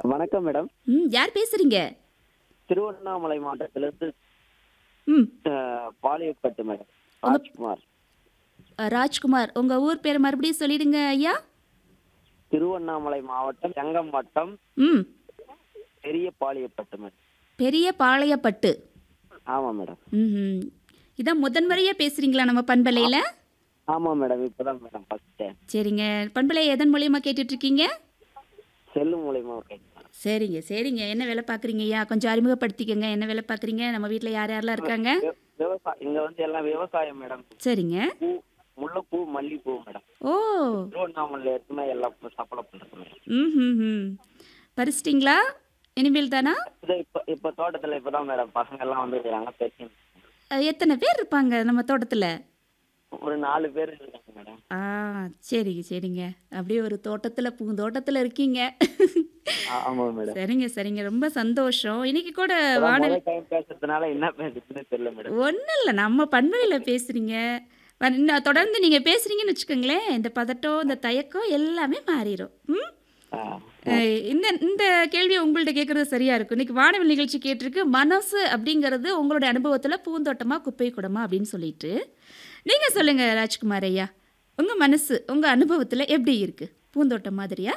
வணக்கம் மேடம் ம் யார் பேசுறீங்க திருவண்ணாமலை மாவட்டத்திலிருந்து ம் அஹ், பாளையப்பட்டு மேடம் ராஜ்குமார் அஹ், ராஜ்குமார் உங்க ஊர் பேர் மறுபடியும் சொல்லிடுங்க ஐயா திருவண்ணாமலை மாவட்டம் செங்கம் வட்டம் ம் பெரிய பாளையப்பட்டு மேடம் பெரிய பாளையப்பட்டு ஆமாம் மேடம் ம் இதான் முதன்முறையா பேசுறீங்களா நம்ம பண்பலையில ஆமாம் மேடம் இப்போதான் மேடம் ஃபர்ஸ்ட் டைம் சரிங்க பண்பலை எதன் மூலியமா கேட்டுட்டு இருக்கீங்க செல்லு மூலியமா கேட்க மேடம் சரிங்க சரிங்க என்ன வேலை பார்க்குறீங்க ஐயா கொஞ்சம் அறிமுகப்படுத்திக்கங்க என்ன வேலை பார்க்குறீங்க நம்ம வீட்டில் யார் யாரெல்லாம் இருக்காங்க வி- விவசாயம் இங்க வந்து எல்லாம் விவசாயம் மேடம் சரிங்க பூ முல்லைப்பூ மல்லிப்பூ மேடம் ஓ திருவண்ணாமலையில இருக்குமே எல்லாம் சப்ளை பண்றது மேடம் ம் ம் ம் பறிச்சிட்டிங்களா இனிமேல் தானா இது இப்போ இப்போ தோட்டத்துல இப்போதான் மேடம் பசங்க எல்லாம் வந்துருக்காங்க பேசி அஹ், எத்தனை பேர் இருப்பாங்க நம்ம தோட்டத்தில் ஒரு நாலு பேர் இருக்காங்க மேடம் ஆ சரிங்க சரிங்க அப்படியே ஒரு தோட்டத்தில் பூந்தோட்டத்தில் இருக்கீங்க ஆ- ஆமாம் மேடம் சரிங்க சரிங்க ரொம்ப சந்தோஷம் இன்னைக்கு கூட வானல் முதல் டைம் பேசுறதுனால என்ன பேசுறதுன்னு தெரியல மேடம் ஒன்றும் இல்லை நம்ம பண்பலையில் பேசுகிறீங்க இன்னும் தொடர்ந்து நீங்கள் பேசுகிறீங்கன்னு வச்சுக்கோங்களேன் இந்த பதட்டம் இந்த தயக்கம் எல்லாமே மாறிடும் ம் ஆ. அஹ் இந்த இந்த கேள்வியை உங்கள்ட்ட கேட்குறது சரியா இருக்கும் இன்னைக்கு வானவில் நிகழ்ச்சி கேட்டிருக்கு மனசு அப்படிங்கிறது உங்களுடைய அனுபவத்தில் பூந்தோட்டமா குப்பை குடமா அப்படின்னு சொல்லிட்டு நீங்கள் சொல்லுங்க ராஜ்குமார் ஐயா உங்கள் மனசு உங்கள் அனுபவத்தில் எப்படி இருக்கு பூந்தோட்டம் மாதிரியா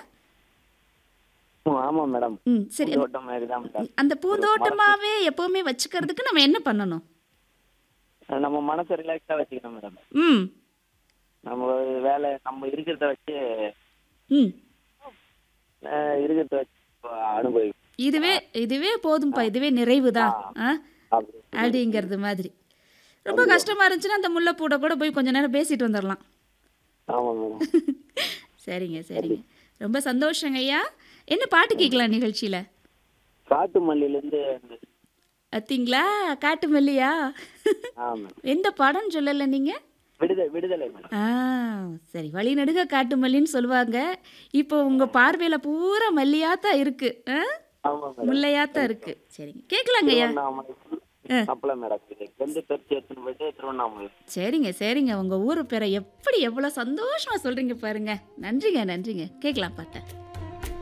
ம், ஆமா மேடம் ம் சரி தோட்டம் மாதிரி தான் மேடம் அந்த பூந்தோட்டமாவே எப்பவுமே வச்சுக்கிறதுக்கு நம்ம என்ன பண்ணணும் நம்ம மனசை ரிலாக்ஸா வச்சுக்கணும் மேடம் ம் நம்ம வேலை நம்ம இருக்கிறத வச்சு ம் அஹ், இருக்கிறத வச்சு அனுபவி இதுவே இதுவே போதும்ப்பா இதுவே நிறைவு தான் ஆ அப்படி அப்படிங்கிறது மாதிரி ரொம்ப கஷ்டமா இருந்துச்சுன்னா அந்த முல்லைப்பூட கூட போய் கொஞ்ச நேரம் பேசிட்டு வந்துடலாம் ஆமா மேடம் சரிங்க சரிங்க ரொம்ப சந்தோஷங்க ஐயா என்ன பாட்டு கேட்கலாம் நிகழ்ச்சியில் காட்டு மல்லியில இருந்து அத்திங்களா காட்டு மல்லியா ஆமா எந்த படம்னு சொல்லலை நீங்கள் விடுதலை விடுதலை மேடம் ஆ சரி வழி நடுக காட்டு மல்லின்னு சொல்லுவாங்க இப்போ உங்கள் பார்வையில் பூரா மல்லியாத்தான் இருக்கு ஆ ஆமா மேடம் முல்லையாத்தான் இருக்கு சரிங்க கேட்கலாங்க ஐயா திருவண்ணாமலை அப்பல மேடம் இது எந்த பெருச்சு எடுத்துன்னு போயிட்டு திருவண்ணாமலை சரிங்க சரிங்க உங்கள் ஊர் பேரை எப்படி எவ்வளோ சந்தோஷமாக சொல்கிறீங்க பாருங்க நன்றிங்க நன்றிங்க கேட்கலாம் பாட்டேன்